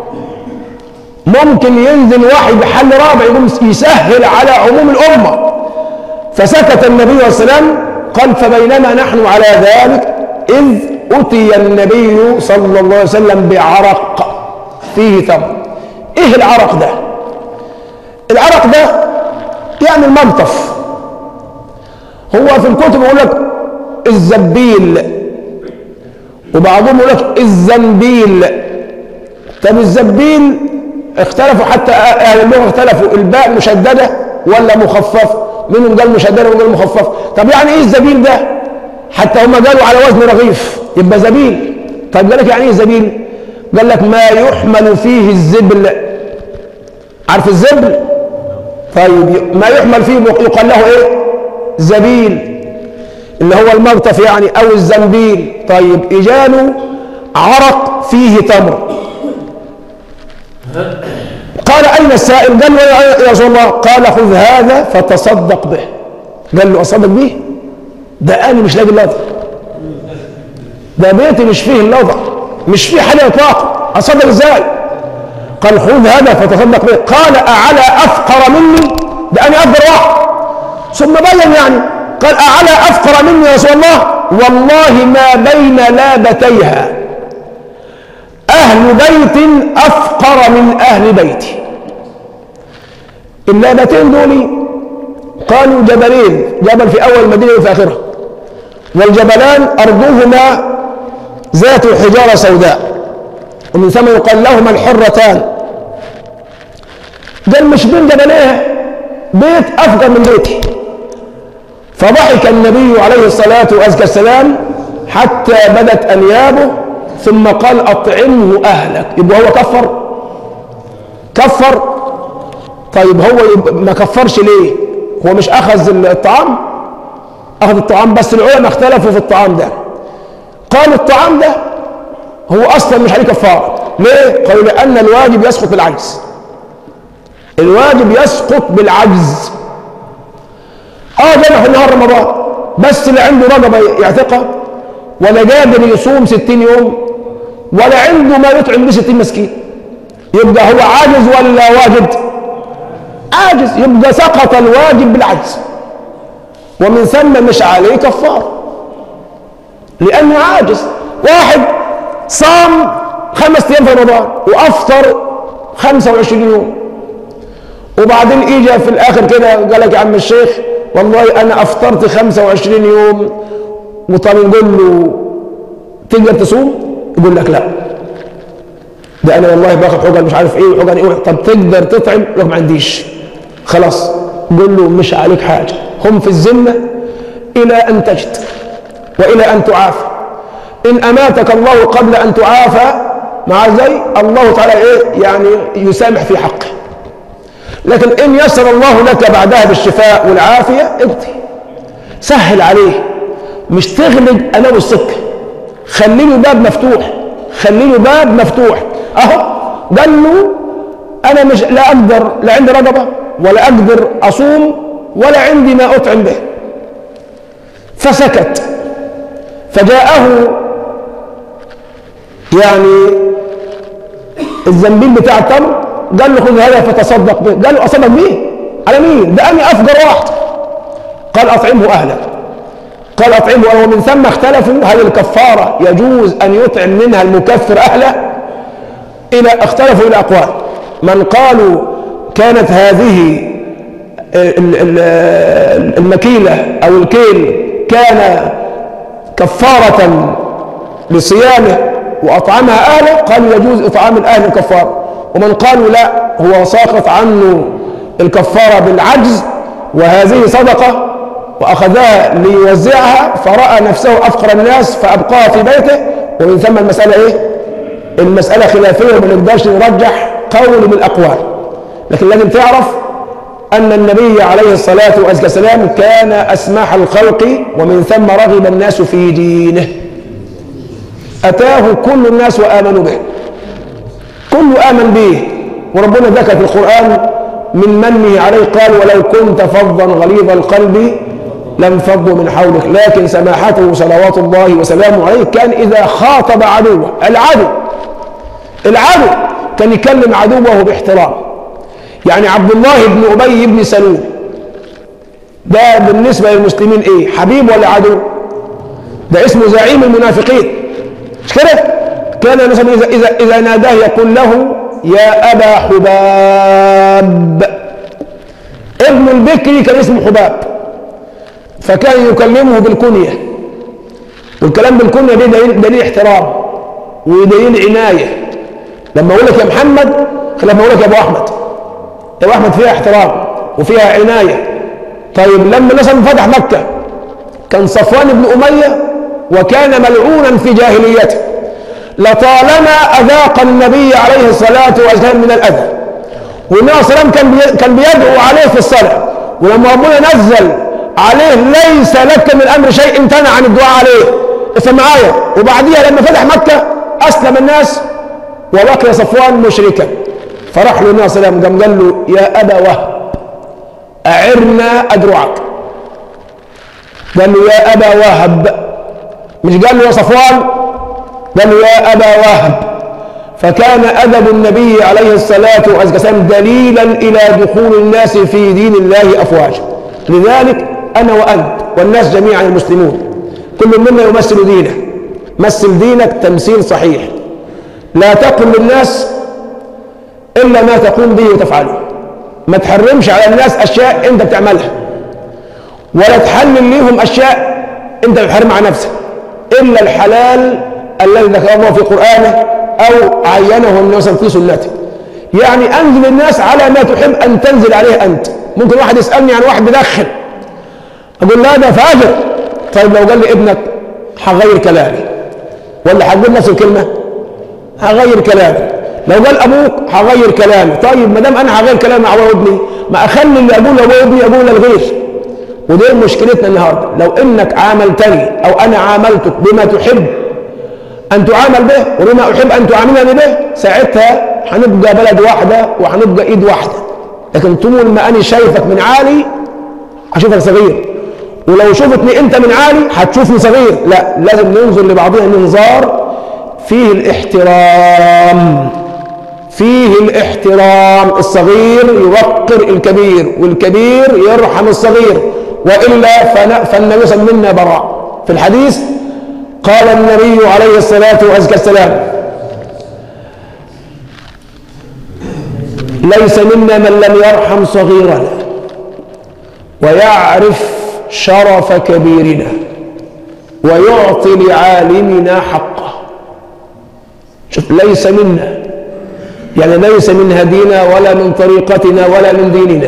Speaker 1: ممكن ينزل وحي بحل رابع يقوم يسهل على عموم الأمة فسكت النبي عليه السلام قال فبينما نحن على ذلك إذ أتي النبي صلى الله عليه وسلم بعرق فيه تمر إيه العرق ده العرق ده يعني الملطف هو في الكتب يقول لك الزبيل وبعضهم يقول لك الزنبيل طب الزبيل اختلفوا حتى اهل اللغه اختلفوا الباء مشدده ولا مخففه منهم قال مشدده ومنهم قال مخففه طب يعني ايه الزبيل ده حتى هم قالوا على وزن رغيف يبقى زبيل طب قال لك يعني ايه زبيل قال لك ما يحمل فيه الزبل عارف الزبل طيب ما يحمل فيه يقال له ايه زبيل اللي هو المغطف يعني او الزنبيل طيب اجاله عرق فيه تمر قال اين السائل قال له يا رسول الله قال خذ هذا فتصدق به قال له اصدق به ده انا مش لاقي اللظه ده بيتي مش فيه اللظه مش فيه حاجه اطلاقا اصدق ازاي قال خذ هذا فتصدق به قال اعلى افقر مني ده انا افقر واحد ثم بين يعني قال أعلى أفقر مني يا رسول الله والله ما بين لابتيها أهل بيت أفقر من أهل بيتي اللابتين دول قالوا جبلين جبل في أول المدينة وفي آخرها والجبلان أرضهما ذات حجارة سوداء ومن ثم يقال لهما الحرتان قال مش بين جبلين بيت أفقر من بيتي فضحك النبي عليه الصلاة والسلام حتى بدت أنيابه ثم قال أطعمه أهلك يبقى هو كفر كفر طيب هو ما كفرش ليه هو مش أخذ الطعام أخذ الطعام بس العلماء اختلفوا في الطعام ده قال الطعام ده هو أصلا مش عليه كفارة ليه قالوا لأن الواجب يسقط بالعجز الواجب يسقط بالعجز اه جنح في نهار رمضان بس اللي عنده رقبه يعتقها ولا قادر يصوم 60 يوم ولا عنده ما يطعم به 60 مسكين يبقى هو عاجز ولا واجد عاجز يبقى سقط الواجب بالعجز ومن ثم مش عليه كفار لانه عاجز واحد صام خمس ايام في رمضان وافطر 25 يوم وبعدين اجى في الاخر كده قال لك يا عم الشيخ والله انا افطرت 25 يوم وطب نقول له تقدر تصوم يقول لك لا ده انا والله باخد حجن مش عارف ايه وحجن ايه طب تقدر تطعم يقول لك ما عنديش خلاص قول له مش عليك حاجه هم في الذمه الى ان تجد والى ان تعافى ان اماتك الله قبل ان تعافى مع زي الله تعالى ايه يعني يسامح في حقه لكن ان يسر الله لك بعدها بالشفاء والعافيه اقضي سهل عليه مش تغلق امام السكه خلي له باب مفتوح خلي له باب مفتوح اهو قال له انا مش لا اقدر لا عندي رقبه ولا اقدر اصوم ولا عندي ما اطعم به فسكت فجاءه يعني الزنبيل بتاع التمر قال له خذ هذا فتصدق به قال له اصدق به على مين ده انا افجر واحد قال اطعمه اهلك قال اطعمه ومن ثم اختلفوا هل الكفاره يجوز ان يطعم منها المكفر اهله الى اختلفوا الى اقوال من قالوا كانت هذه المكيله او الكيل كان كفاره لصيامه واطعمها اهله قالوا يجوز اطعام الاهل الكفاره ومن قالوا لا هو ساقط عنه الكفاره بالعجز وهذه صدقه واخذها ليوزعها فراى نفسه افقر الناس فابقاها في بيته ومن ثم المساله ايه؟ المساله خلافيه وما نقدرش نرجح قول من الاقوال لكن لازم تعرف ان النبي عليه الصلاه والسلام كان اسمح الخلق ومن ثم رغب الناس في دينه اتاه كل الناس وامنوا به كل امن به وربنا ذكر في القران من منه عليه قال ولو كنت فظا غليظ القلب لانفضوا من حولك لكن سماحته صلوات الله وسلامه عليه كان إذا خاطب عدوه العدو العدو كان يكلم عدوه باحترام يعني عبد الله بن أبي بن سلول ده بالنسبة للمسلمين إيه حبيب ولا عدو ده اسمه زعيم المنافقين مش كده كان مثلا إذا, إذا, إذا ناداه يقول له يا أبا حباب ابن البكري كان اسمه حباب فكان يكلمه بالكنية والكلام بالكنية دي دليل, دليل احترام ودليل عناية لما أقول لك يا محمد لما أقول لك يا أبو أحمد يا أبو أحمد فيها احترام وفيها عناية طيب لما مثلا فتح مكة كان صفوان بن أمية وكان ملعونا في جاهليته لطالما أذاق النبي عليه الصلاة والسلام من الأذى والنبي صلى الله عليه وسلم كان كان بيدعو عليه في الصلاة ولما ربنا نزل عليه ليس لك من الامر شيء امتنع عن الدعاء عليه افهم معايا وبعديها لما فتح مكه اسلم الناس وبقي صفوان مشركا فراح له النبي صلى الله عليه وسلم قال له يا ابا وهب اعرنا ادرعك قال له يا ابا وهب مش قال له يا صفوان قال له يا ابا وهب فكان ادب النبي عليه الصلاه والسلام دليلا الى دخول الناس في دين الله افواجا لذلك أنا وأنت والناس جميعا المسلمون كل منا يمثل دينه مثل دينك تمثيل صحيح لا تقل للناس إلا ما تقوم به وتفعله ما تحرمش على الناس أشياء أنت بتعملها ولا تحلل ليهم أشياء أنت بتحرمها على نفسك إلا الحلال الذي ذكره الله في قرآنه أو عينه النبي في سنته يعني أنزل الناس على ما تحب أن تنزل عليه أنت ممكن واحد يسألني عن واحد بيدخن أقول لا ده فاجر طيب لو قال لي ابنك هغير كلامي ولا هقول نفس الكلمة هغير كلامي لو قال أبوك هغير كلامي طيب ما دام أنا هغير كلامي على ابني ما أخلي اللي أقول لأبوه ابني أقول للغير ودي مشكلتنا النهارده لو انك عاملتني او انا عاملتك بما تحب ان تعامل به وبما احب ان تعاملني به ساعتها هنبقى بلد واحده وهنبقى ايد واحده لكن طول ما انا شايفك من عالي هشوفك صغير ولو شفتني انت من عالي هتشوفني صغير لا لازم ننظر لبعضنا انظار فيه الاحترام فيه الاحترام الصغير يوقر الكبير والكبير يرحم الصغير والا فالنبي صلى منا براء في الحديث قال النبي عليه الصلاه والسلام ليس منا من لم يرحم صغيرنا ويعرف شرف كبيرنا ويعطي لعالمنا حقه شوف ليس منا يعني ليس من هدينا ولا من طريقتنا ولا من ديننا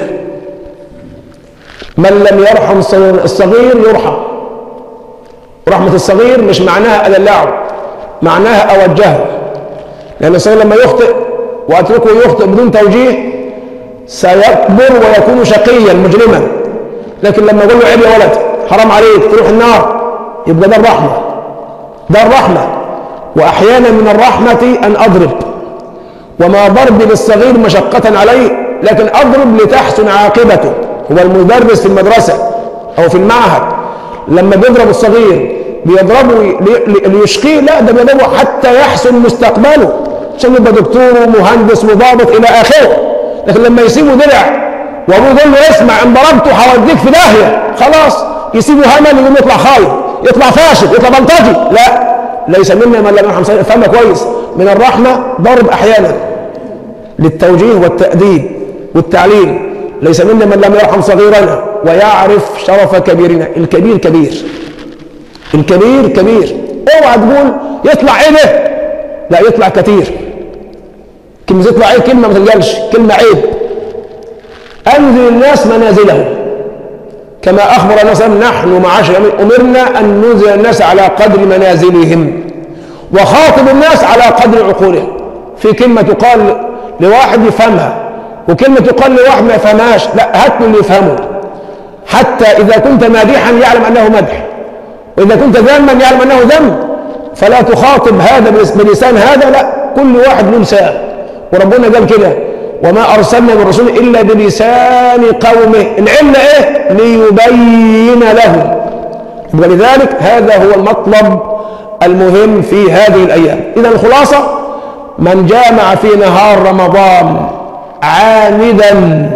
Speaker 1: من لم يرحم الصغير يرحم رحمة الصغير مش معناها أدلعه معناها أوجهه لأن الصغير لما يخطئ وأتركه يخطئ بدون توجيه سيكبر ويكون شقيا مجرما لكن لما أقول له عيب يا ولد حرام عليك تروح النار يبقى ده الرحمة ده الرحمة وأحيانا من الرحمة أن أضرب وما ضرب للصغير مشقة عليه لكن أضرب لتحسن عاقبته هو المدرس في المدرسة أو في المعهد لما بيضرب الصغير بيضربه ليشقيه لا ده بيضربه حتى يحسن مستقبله عشان يبقى دكتور ومهندس وضابط إلى آخره لكن لما يسيبه درع وابوه يقول له اسمع ان ضربته هوديك في داهيه خلاص يسيبه همل يقوم يطلع خايب يطلع فاشل يطلع بلطجي لا ليس منا من لم يرحم صغير فهمها كويس من الرحمه ضرب احيانا للتوجيه والتاديب والتعليم ليس منا من لم يرحم صغيرنا ويعرف شرف كبيرنا الكبير كبير الكبير كبير اوعى تقول يطلع ايه ده لا يطلع كتير كلمة يطلع ايه كلمة ما تلقالش كلمة عيب انزل الناس منازلهم كما اخبر النبي صلى الله عليه وسلم نحن معاشر امرنا ان ننزل الناس على قدر منازلهم وخاطب الناس على قدر عقولهم في كلمة تقال لواحد يفهمها وكلمة تقال لواحد ما يفهمهاش لا هات له اللي يفهمه حتى إذا كنت مادحا يعلم أنه مدح وإذا كنت ذاما يعلم أنه ذم فلا تخاطب هذا بلسان هذا لا كل واحد له لسان وربنا قال كده وما أرسلنا من رسول إلا بلسان قومه العلة إيه ليبين لهم ولذلك هذا هو المطلب المهم في هذه الأيام إذا الخلاصة من جامع في نهار رمضان عامدا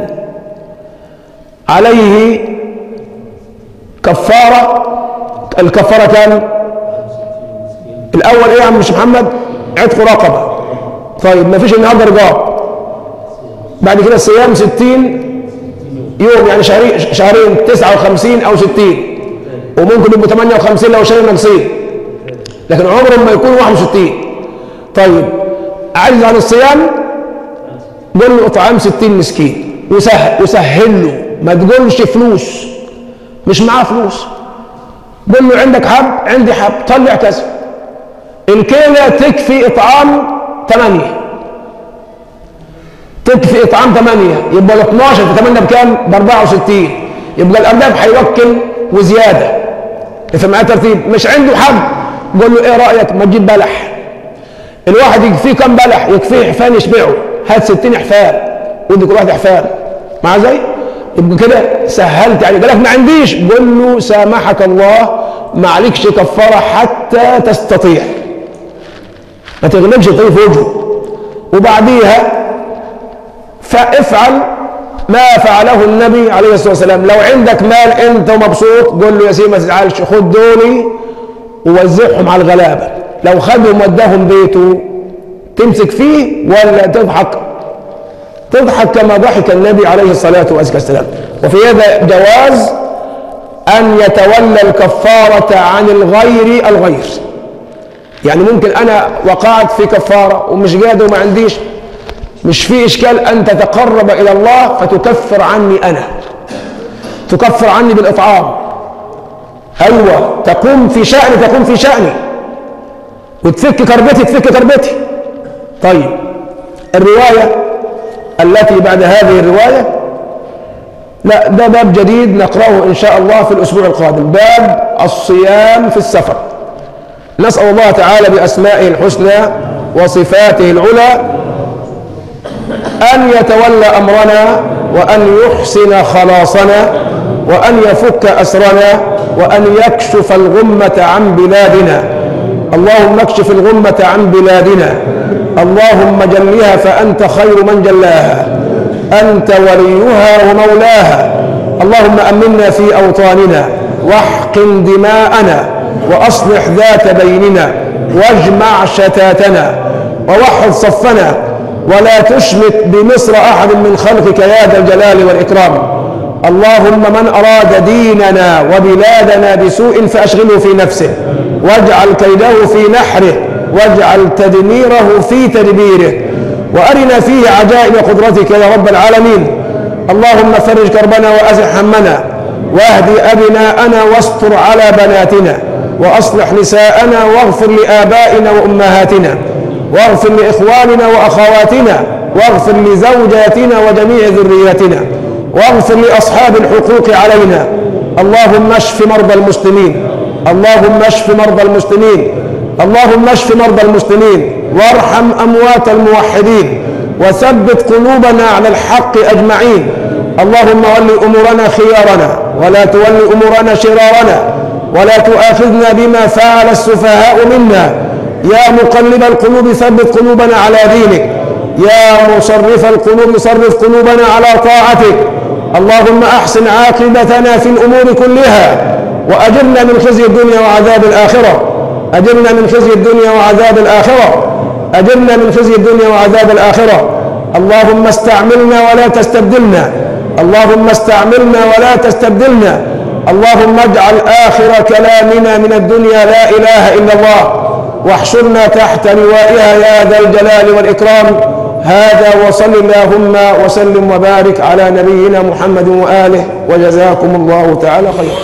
Speaker 1: عليه كفارة الكفارة كان الأول إيه يا عم مش محمد عتق رقبة طيب ما فيش النهارده رقاب بعد كده الصيام 60 يوم يعني شهرين شهرين 59 أو 60 وممكن يبقوا 58 لو شهرين ناقصين لكن عمرهم ما يكون 61 طيب عجز عن الصيام قول له اطعام 60 مسكين وسهل وسهل له ما تقولش فلوس مش معاه فلوس قول له عندك حب عندي حب طلع كذا الكيلة تكفي اطعام 8 تكفي اطعام 8 يبقى ال 12 في 8 بكام؟ ب 64 يبقى الارنب هيوكل وزياده في معاه ترتيب مش عنده حب قول له ايه رايك ما تجيب بلح الواحد يكفيه كم بلح يكفيه حفان يشبعه هات 60 حفان ودي كل واحد حفان مع زي يبقى كده سهلت عليه قال لك ما عنديش قول له سامحك الله ما عليكش كفاره حتى تستطيع ما تغلبش طيب وجهه وبعديها فافعل ما فعله النبي عليه الصلاه والسلام لو عندك مال انت مبسوط قول له يا سيدي ما تزعلش خد دولي ووزعهم على الغلابه لو خدهم وداهم بيته تمسك فيه ولا تضحك تضحك كما ضحك النبي عليه الصلاة والسلام وفي هذا جواز أن يتولى الكفارة عن الغير الغير يعني ممكن أنا وقعت في كفارة ومش قادر وما عنديش مش في إشكال أن تتقرب إلى الله فتكفر عني أنا تكفر عني بالإطعام أيوة تقوم في شأني تقوم في شأني وتفك كربتي تفك كربتي طيب الرواية التي بعد هذه الرواية لا ده باب جديد نقرأه إن شاء الله في الأسبوع القادم باب الصيام في السفر نسأل الله تعالى بأسمائه الحسنى وصفاته العلى أن يتولى أمرنا وأن يحسن خلاصنا وأن يفك أسرنا وأن يكشف الغمة عن بلادنا اللهم اكشف الغمة عن بلادنا اللهم جلها فأنت خير من جلاها أنت وليها ومولاها اللهم أمنا في أوطاننا واحقن دماءنا وأصلح ذات بيننا واجمع شتاتنا ووحد صفنا ولا تشمت بمصر أحد من خلقك يا ذا الجلال والإكرام اللهم من أراد ديننا وبلادنا بسوء فأشغله في نفسه واجعل كيده في نحره واجعل تدميره في تدبيره وأرنا فيه عجائب قدرتك يا رب العالمين اللهم فرج كربنا وأزح همنا واهد أبناءنا واستر على بناتنا وأصلح نساءنا واغفر لآبائنا وأمهاتنا واغفر لإخواننا وأخواتنا واغفر لزوجاتنا وجميع ذرياتنا واغفر لأصحاب الحقوق علينا اللهم اشف مرضى المسلمين اللهم اشف مرضى المسلمين اللهم اشف مرضى المسلمين وارحم أموات الموحدين وثبت قلوبنا على الحق أجمعين اللهم ول أمورنا خيارنا ولا تول أمورنا شرارنا ولا تؤاخذنا بما فعل السفهاء منا يا مقلب القلوب ثبت قلوبنا على دينك يا مصرف القلوب صرف قلوبنا على طاعتك اللهم أحسن عاقبتنا في الأمور كلها وأجرنا من خزي الدنيا وعذاب الآخرة أجرنا من خزي الدنيا وعذاب الآخرة أجرنا من خزي الدنيا وعذاب الآخرة اللهم استعملنا ولا تستبدلنا اللهم استعملنا ولا تستبدلنا اللهم اجعل آخر كلامنا من الدنيا لا إله إلا الله واحشرنا تحت لوائها يا ذا الجلال والإكرام هذا وصل اللهم وسلم وبارك على نبينا محمد وآله وجزاكم الله تعالى خيرا